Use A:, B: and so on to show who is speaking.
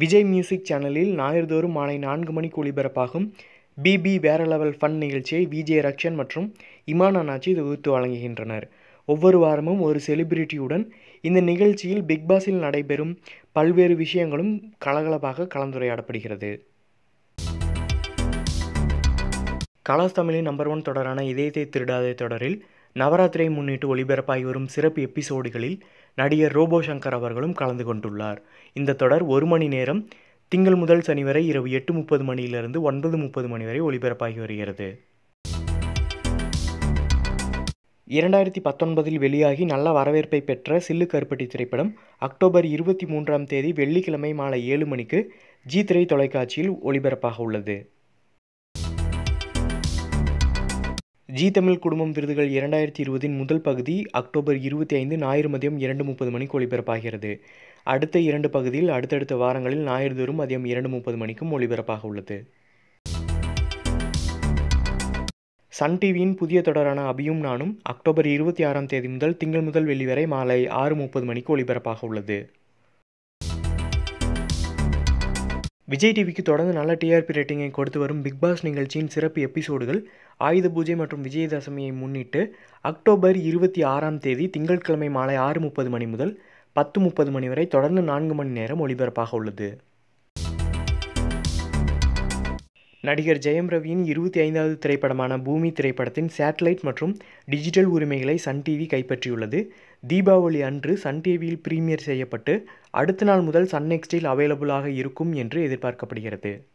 A: Vijay music சேனலில் ஞாயிறுதோறும் மாலை நான்கு மணிக்கு ஒளிபரப்பாகும் பிபி வேற லெவல் ஃபன் நிகழ்ச்சியை விஜய் ரக்ஷன் மற்றும் இமான் அண்ணாச்சி தொகுத்து வழங்குகின்றனர் ஒவ்வொரு வாரமும் ஒரு செலிபிரிட்டியுடன் இந்த நிகழ்ச்சியில் பிக் பாஸில் நடைபெறும் பல்வேறு விஷயங்களும் கலகலப்பாக கலந்துரையாடப்படுகிறது கலாஸ் தமிழின் நம்பர் ஒன் தொடரான இதயத்தை திருடாதே தொடரில் நவராத்திரியை முன்னிட்டு ஒளிபரப்பாகி வரும் சிறப்பு எபிசோடுகளில் நடிகர் ரோபோ சங்கர் அவர்களும் கலந்து கொண்டுள்ளார் இந்த தொடர் ஒரு மணி நேரம் திங்கள் முதல் சனி வரை இரவு எட்டு முப்பது மணியிலிருந்து ஒன்பது முப்பது மணி வரை ஒளிபரப்பாகி வருகிறது இரண்டாயிரத்தி பத்தொன்பதில் வெளியாகி நல்ல வரவேற்பை பெற்ற சில்லு கருப்பட்டி திரைப்படம் அக்டோபர் இருபத்தி மூன்றாம் தேதி வெள்ளிக்கிழமை மாலை ஏழு மணிக்கு ஜி திரை தொலைக்காட்சியில் ஒளிபரப்பாக உள்ளது ஜி தமிழ் குடும்பம் விருதுகள் இரண்டாயிரத்தி இருபதின் முதல் பகுதி அக்டோபர் இருபத்தி ஐந்து ஞாயிறு மதியம் இரண்டு முப்பது மணிக்கு ஒளிபரப்பாகிறது அடுத்த இரண்டு பகுதியில் அடுத்தடுத்த வாரங்களில் ஞாயிறு தோறும் மதியம் இரண்டு முப்பது மணிக்கும் ஒளிபரப்பாக உள்ளது சன் டிவியின் புதிய தொடரான அபியும் நானும் அக்டோபர் இருபத்தி ஆறாம் தேதி முதல் திங்கள் முதல் வெள்ளி வரை மாலை ஆறு முப்பது மணிக்கு ஒளிபரப்பாக உள்ளது விஜய் டிவிக்கு தொடர்ந்து நல்ல டிஆர்பி ரேட்டிங்கை கொடுத்து வரும் பிக் பாஸ் நிகழ்ச்சியின் சிறப்பு எபிசோடுகள் ஆயுத பூஜை மற்றும் விஜயதசமியை முன்னிட்டு அக்டோபர் இருபத்தி ஆறாம் தேதி திங்கட்கிழமை மாலை ஆறு முப்பது மணி முதல் பத்து முப்பது மணி வரை தொடர்ந்து நான்கு மணி நேரம் ஒளிபரப்பாக உள்ளது நடிகர் ஜெயம் ரவியின் இருபத்தி ஐந்தாவது திரைப்படமான பூமி திரைப்படத்தின் சேட்டலைட் மற்றும் டிஜிட்டல் உரிமைகளை சன் டிவி கைப்பற்றியுள்ளது தீபாவளி அன்று சன் டிவியில் பிரீமியர் செய்யப்பட்டு அடுத்த நாள் முதல் சன் நெக்ஸ்டில் அவைலபிளாக இருக்கும் என்று எதிர்பார்க்கப்படுகிறது